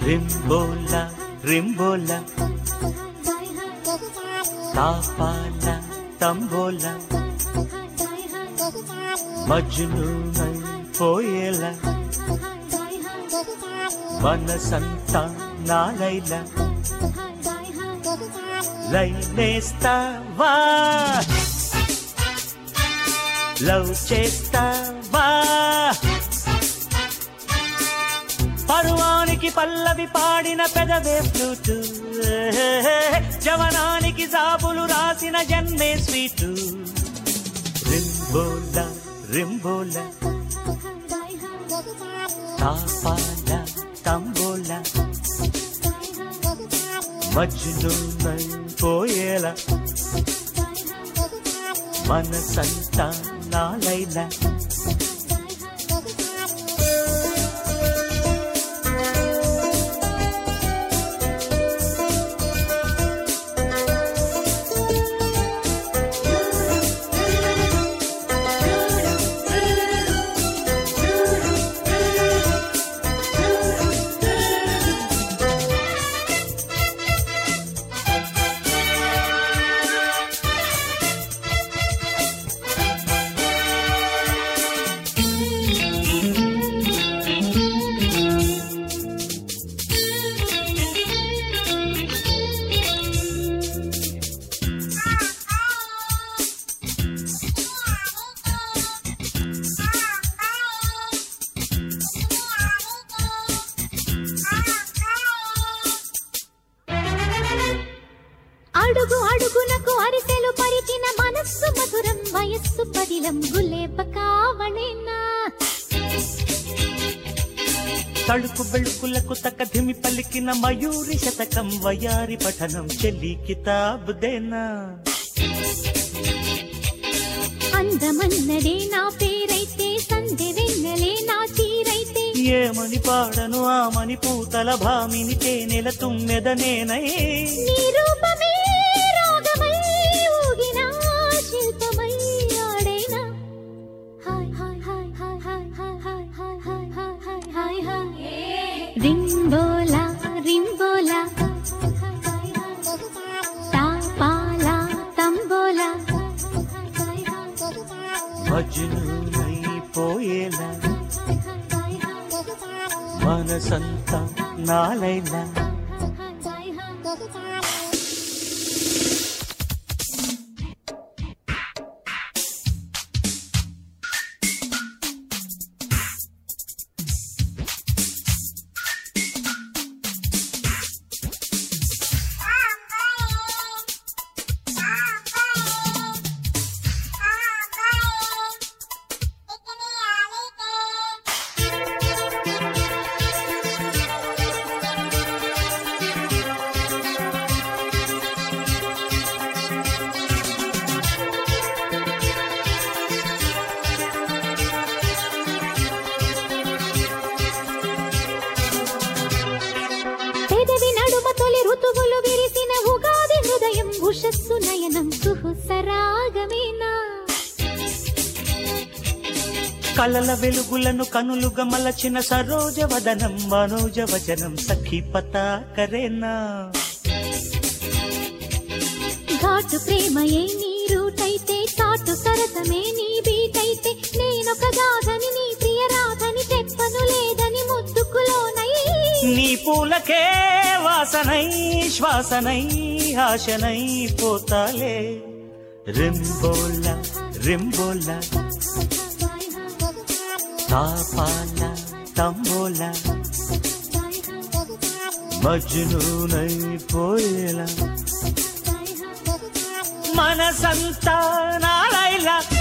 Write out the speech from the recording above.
రింబోలా రింబోలా తాపాల తంబోలా మజ్నునై పోయేలా మనసంతా నాలైలా లైనేస్తావా లవ్ చేస్తావా పరువానికి పల్లవి పాడిన పెదవే ఫ్లూటు జవనానికి జాబులు రాసిన జన్మే స్వీటు రింబోలా రింబోలా తాపాల తంబోలా మజ్నునై పోయేలా మనసంతా నాలైలా అడుగు అడుగునకు అరిసెలు పరిచిన మనస్సు మధురం వయస్సు పదిలం గులేప కావళేనా తళుకు బెళుకులకు తక్క ధిమి పలికిన మయూరి శతకం వయారి పఠనం చెల్లి కితాబ్ దేనా అందమన్నదే నా పేరైతే సందె వెన్నెలే నా చీరైతే ఏమని పాడను ఆమని పూతల భామిని తేనెల తుమ్మెద నేనై నీ రూపమే రాగమై ఊగిన శిల్పమై ఆడేనా హాయ్ హాయ్ హాయ్ హాయ్ హాయ్ హాయ్ హాయ్ హాయ్ హాయ్ హాయ్ హాయ్ హాయ్ రింబోలా రింబోలా తాపాలా తంబోలా మజ్నునై పోయేలా మనసంతా నాలైలా పెదవి నడుమ తొలి ఋతువులు విరిసిన ఉగాది హృదయం ఉషస్సు నయనం సుహుసరాగమేనా కలల వెలుగులను కనులుగా మలచిన సరోజ వదనం మనోజ వచనం సఖీ పతాకరేనా ఘాటు ప్రేమయే నీ రూటైతే చాటు సరసమే నీ బీటైతే నేనొక గాథని నీ ప్రియ రాధని చెప్పను లేదని ముద్దుకులోనై నీ పూలకే వాసనై శ్వాసనై ఆశనై పోతాలే రింబోలా రింబోలా తాపాల తంబోలా మజ్నునై పోయేలా మనసంతా నాలైలా